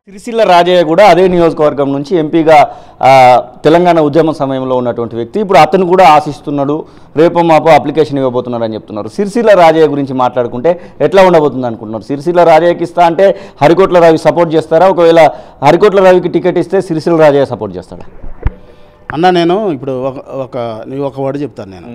సిరిసిల్ల రాజయ్య కూడా అదే నియోజకవర్గం నుంచి ఎంపీగా ఆ, తెలంగాణ ఉద్యమ సమయంలో ఉన్నటువంటి వ్యక్తి ఇప్పుడు అతను కూడా ఆశిస్తున్నాడు రేపు మాపు అప్లికేషన్ ఇవ్వబోతున్నారు అని చెప్తున్నారు సిరిసిల్ల రాజయ్య గురించి మాట్లాడుకుంటే ఎట్లా ఉండబోతుంది అనుకుంటున్నారు సిరిసిల్ల రాజయ్యకి ఇస్తా అంటే హరికోట్ల రవి సపోర్ట్ చేస్తారా ఒకవేళ హరికోట్ల రవికి టికెట్ ఇస్తే సిరిసిల్ల రాజయ్య సపోర్ట్ చేస్తాడా అన్న నేను ఇప్పుడు ఒక ఒక నీకు ఒక వర్డ్ చెప్తాను నేను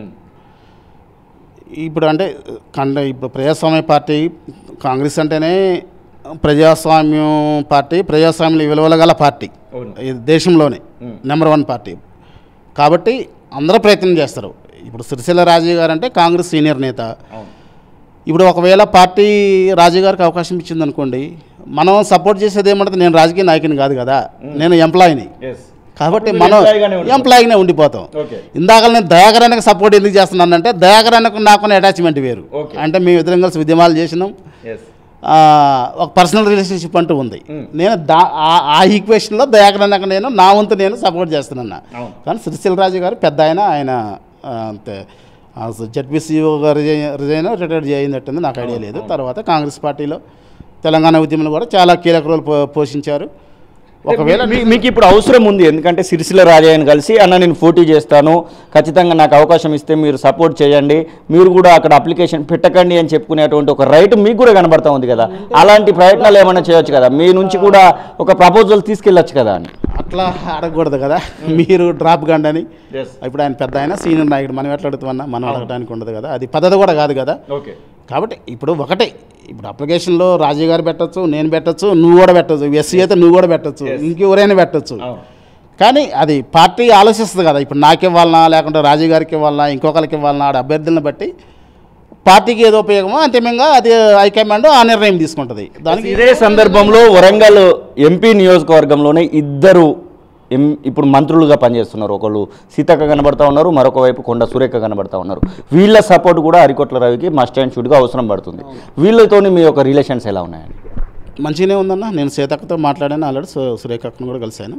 ఇప్పుడు అంటే కండ ఇప్పుడు ప్రజాస్వామ్య పార్టీ కాంగ్రెస్ అంటేనే ప్రజాస్వామ్యం పార్టీ ప్రజాస్వామ్య విలువల గల పార్టీ అవును. ఈ దేశంలోనే నెంబర్ వన్ పార్టీ కాబట్టి అందరూ ప్రయత్నం చేస్తారు ఇప్పుడు సిరిసిల్ల రాజయ్య గారు అంటే కాంగ్రెస్ సీనియర్ నేత ఇప్పుడు ఒకవేళ పార్టీ రాజు గారికి అవకాశం ఇచ్చింది అనుకోండి మనం సపోర్ట్ చేసేది ఏమంటుంది నేను రాజకీయ నాయకుని కాదు కదా నేను ఎంప్లాయీని కాబట్టి అప్పుడు మనం employee గానే ఉండిపోతాం. ఎంప్లాయీగానే ఉండిపోతాం ఓకే ఇందాక నేను దయాకరానికి సపోర్ట్ ఎందుకు చేస్తున్నానంటే దయాకరానికి నాకు అటాచ్మెంట్ వేరు Okay. అంటే మేము ఇద్దరం కలిసి ఉద్యమాలు చేసినాం ఆ, ఒక పర్సనల్ రిలేషన్షిప్ అంటూ ఉంది నేను దా ఆ- ఆ ఈక్వేషన్లో దయాకరానికి నేను నా వంతు నేను సపోర్ట్ చేస్తున్నాను అవును. కానీ శ్రీశైల రాజు గారు పెద్ద ఆయన ఆయన ఆ, అంతే జడ్పీసీఓ గారు రిజైన్ రిటైర్డ్ చేయిందట్టుంది నాకు ఐడియా లేదు తర్వాత కాంగ్రెస్ పార్టీలో తెలంగాణ ఉద్యమంలో కూడా చాలా కీలక రోల్ పో- పోషించారు ఒకవేళ మీ- మీకు ఇప్పుడు అవసరం ఉంది ఎందుకంటే సిరిసిల్ల రాజయ్యని కలిసి అన్న నేను పోటీ చేస్తాను ఖచ్చితంగా నాకు అవకాశం ఇస్తే మీరు సపోర్ట్ చేయండి మీరు కూడా అక్కడ అప్లికేషన్ పెట్టకండి అని చెప్పుకునేటువంటి ఒక రైట్ మీకు కూడా కనబడతా ఉంది కదా అలాంటి ప్రయత్నాలు ఏమైనా చేయొచ్చు కదా మీ నుంచి కూడా ఒక ప్రపోజల్ తీసుకెళ్ళొచ్చు కదా అని అట్లా అడగకూడదు కదా మీరు డ్రాప్ గండి అని ఇప్పుడు ఆయన పెద్ద ఆయన సీనియర్ నాయకుడు మనం ఎట్లా అడుగుతామన్నా మనం అడగడానికి ఉండదు కదా అది పద్ధతి కూడా కాదు కదా ఓకే కాబట్టి ఇప్పుడు ఒకటే ఇప్పుడు అప్లికేషన్లో రాజీవ్ గారు పెట్టచ్చు నేను పెట్టచ్చు నువ్వు కూడా పెట్టచ్చు ఎస్సీ అయితే నువ్వు కూడా పెట్టచ్చు ఇంకెవరైనా పెట్టచ్చు కానీ అది పార్టీ ఆలోచిస్తుంది కదా ఇప్పుడు నాకు ఇవ్వాలనా లేకుంటే రాజీవ్ గారికి ఇవ్వాలనా ఇంకొకరికి ఇవ్వాలనా ఆడ అభ్యర్థులను బట్టి పార్టీకి ఏదో ఉపయోగమో అంతిమంగా అది హైకమాండ్ ఆ నిర్ణయం తీసుకుంటుంది దానికి ఇదే సందర్భంలో వరంగల్ ఎంపీ నియోజకవర్గంలోనే ఇద్దరు ఎం ఇప్పుడు మంత్రులుగా పనిచేస్తున్నారు ఒకళ్ళు సీతక్క కనబడతా ఉన్నారు మరొక వైపు కొండ సురేఖ కనబడతా ఉన్నారు వీళ్ళ సపోర్ట్ కూడా హరికొట్ల రవికి మస్ట్ అండ్ షుడ్గా అవసరం పడుతుంది వీళ్ళతోని మీ యొక్క రిలేషన్స్ ఎలా ఉన్నాయండి మంచిగానే ఉందన్న నేను సీతక్కతో మాట్లాడాను ఆల్రెడీ సు- సురేఖ అక్కను కూడా కలిశాను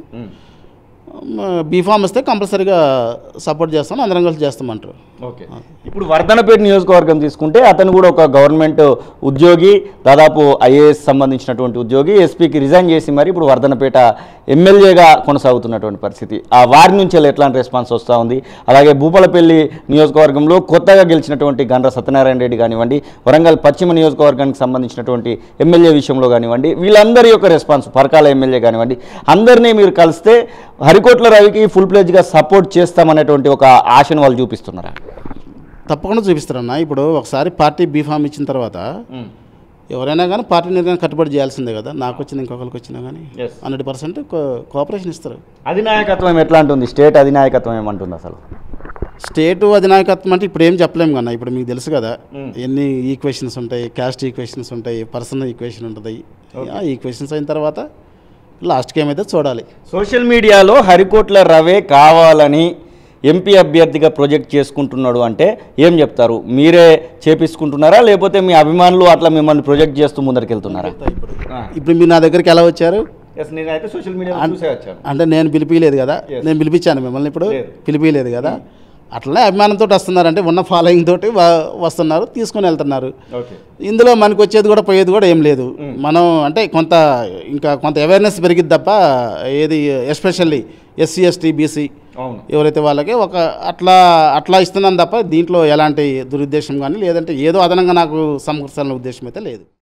బీఫామ్ వస్తే కంపల్సరీగా సపోర్ట్ చేస్తాను అందరం కలిసి చేస్తామంటారు ఓకే ఇప్పుడు వర్ధనపేట నియోజకవర్గం తీసుకుంటే అతను కూడా ఒక గవర్నమెంట్ ఉద్యోగి దాదాపు ఐఏఎస్ సంబంధించినటువంటి ఉద్యోగి ఎస్పీకి రిజైన్ చేసి మరి ఇప్పుడు వర్ధనపేట ఎమ్మెల్యేగా కొనసాగుతున్నటువంటి పరిస్థితి ఆ వారి నుంచి ఎట్లాంటి రెస్పాన్స్ వస్తూ ఉంది అలాగే భూపాలపల్లి నియోజకవర్గంలో కొత్తగా గెలిచినటువంటి గండ్ర సత్యనారాయణ రెడ్డి కానివ్వండి వరంగల్ పశ్చిమ నియోజకవర్గానికి సంబంధించినటువంటి ఎమ్మెల్యే విషయంలో కానివ్వండి వీళ్ళందరి యొక్క రెస్పాన్స్ పరకాల ఎమ్మెల్యే కానివ్వండి అందరినీ మీరు కలిస్తే హరికోట్ల రవికి ఫుల్ ప్లేజ్గా సపోర్ట్ చేస్తామనేటువంటి ఒక ఆశను వాళ్ళు చూపిస్తున్నారా తప్పకుండా చూపిస్తారన్న ఇప్పుడు ఒకసారి పార్టీ బీఫామ్ ఇచ్చిన తర్వాత ఎవరైనా కానీ పార్టీ నిర్ణయం కట్టుబడి చేయాల్సిందే కదా నాకు వచ్చింది ఇంకొకరికి వచ్చినా కానీ Yes. హండ్రెడ్ పర్సెంట్ కోఆపరేషన్ ఇస్తారు అధినాయకత్వం ఎట్లా ఉంటుంది స్టేట్ అధినాయకత్వం ఏమంటుంది అసలు స్టేట్ అధినాయకత్వం అంటే ఇప్పుడు ఏం చెప్పలేము కన్నా ఇప్పుడు మీకు తెలుసు కదా ఎన్ని ఈక్వేషన్స్ ఉంటాయి క్యాస్ట్ ఈక్వేషన్స్ ఉంటాయి పర్సనల్ ఈక్వేషన్ ఉంటుంది ఆ ఈక్వేషన్స్ అయిన తర్వాత లాస్ట్కి ఏమైతే చూడాలి సోషల్ మీడియాలో హరికోట్ల రవే కావాలని ఎంపీ అభ్యర్థిగా ప్రొజెక్ట్ చేసుకుంటున్నాడు అంటే ఏం చెప్తారు మీరే చేపించుకుంటున్నారా లేకపోతే మీ అభిమానులు అట్లా మిమ్మల్ని ప్రొజెక్ట్ చేస్తూ ముందరికి వెళ్తున్నారా ఇప్పుడు మీరు నా దగ్గరికి ఎలా వచ్చారు నేనైతే సోషల్ మీడియా చూసే వచ్చాను అంటే నేను పిలిపియలేదు కదా నేను పిలిపించాను మిమ్మల్ని ఇప్పుడు లేదు. పిలిపియలేదు కదా అట్లనే అభిమానంతో వస్తున్నారంటే ఉన్న ఫాలోయింగ్ తోటి వ- వస్తున్నారు తీసుకొని వెళ్తున్నారు ఓకే ఇందులో మనకు వచ్చేది కూడా పోయేది కూడా ఏం లేదు మనం అంటే కొంత ఇంకా కొంత అవేర్నెస్ పెరిగిద్ది తప్ప ఏది ఎస్పెషల్లీ ఎస్సీ ఎస్టీ బీసీ అవును ఎవరైతే వాళ్ళకి ఒక అట్లా అట్లా ఇస్తున్నాను తప్ప దీంట్లో ఎలాంటి దురుద్దేశం కానీ లేదంటే ఏదో అదనంగా నాకు సమకూర్చాలనే ఉద్దేశం అయితే లేదు